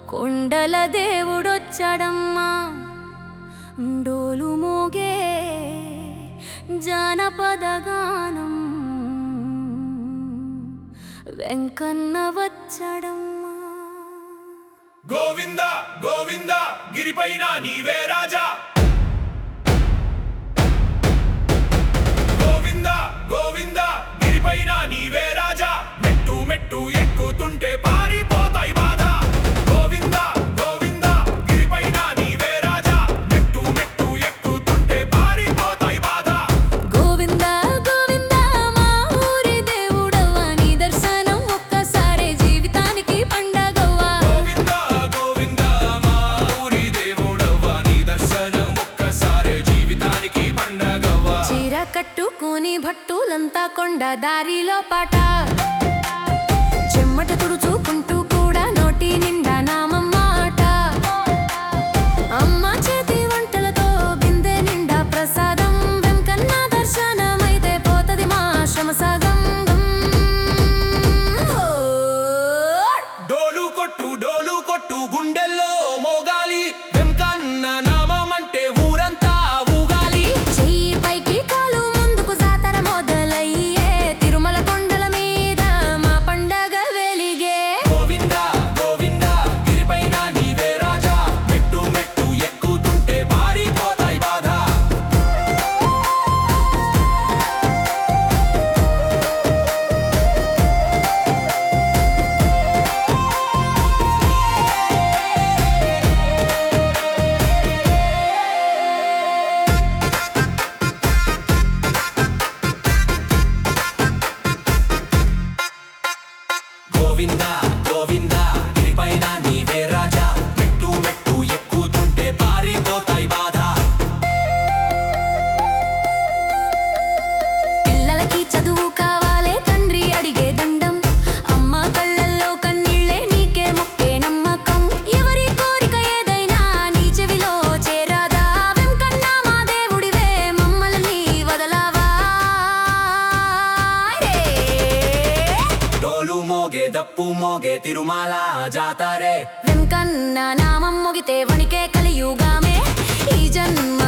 కొండల దేవుడొచ్చాడమ్మా డోలు మోగే జానపద గానం వెంకన్న వచ్చాడమ్మా గోవింద గోవింద గిరిపైన నీవే రాజా గోవింద గోవింద గిరిపైన నీవే రాజా మెట్టు మెట్టు ఎక్కుతుంటే పారిపోతాయి బాధ గోవింద గోవింద గిరిపైన నీవే రాజా మెట్టు మెట్టు ఎక్కుతుంటే పారిపోతాయి బాధ గోవింద గోవింద మా ఊరి దేవుడవ్వా నీ దర్శనం ఒక్కసారి జీవితానికి పండగవ్వా గోవింద గోవింద మా ఊరి దేవుడవ్వ నీ దర్శనం ఒక్కసారే జీవితానికి పండగవ్వ చీర కట్టుకుని భట్టులంతా కొండ దారిలో పాట చెమ్మట తుడుచుకుంటూ కూడా నోటి నిండా నామం మాట అమ్మ చేతి వంటలతో బిందె నిండా ప్రసాదం వెంకన్న దర్శనమైతే పోతది మా శ్రమసాగం ఓ! డోలు కొట్టు డోలు కొట్టు గుండెల్లో మోగాలి వెంకన్న నామం అంటే ఊరంతా ఊగాలి చెయ్యి పైకి కాలు ముందుకు జాతర మొదలయ్యే తిరుమల కొండల మీద మా పండగ వెలిగే గోవింద గోవింద గిరిపైన నీవే రాజా మెట్టు మెట్టు ఎక్కుతుంటే పారిపోతాయి బాధ గోవింద గోవింద గిరిపైన నీవే రాజా మెట్టు మెట్టు ఎక్కుతుంటే పారిపోతాయి బాధ పిల్లలకి చదువు కావాలే తండ్రి అడిగే దండం అమ్మ కళ్ళల్లో కన్నీళ్ళే నీకే మొక్కే నమ్మకం ఎవరి కోరిక ఏదైనా నీ చెవిలో చేరాదా వెంకన్న మా దేవుడివే మమ్మల్ని వదలవా రే. డోలు మోగే దప్పు మోగే తిరుమల జాతరే వెంకన్న నామం మొగితే వణికే కలియుగామే ఈ జన్మ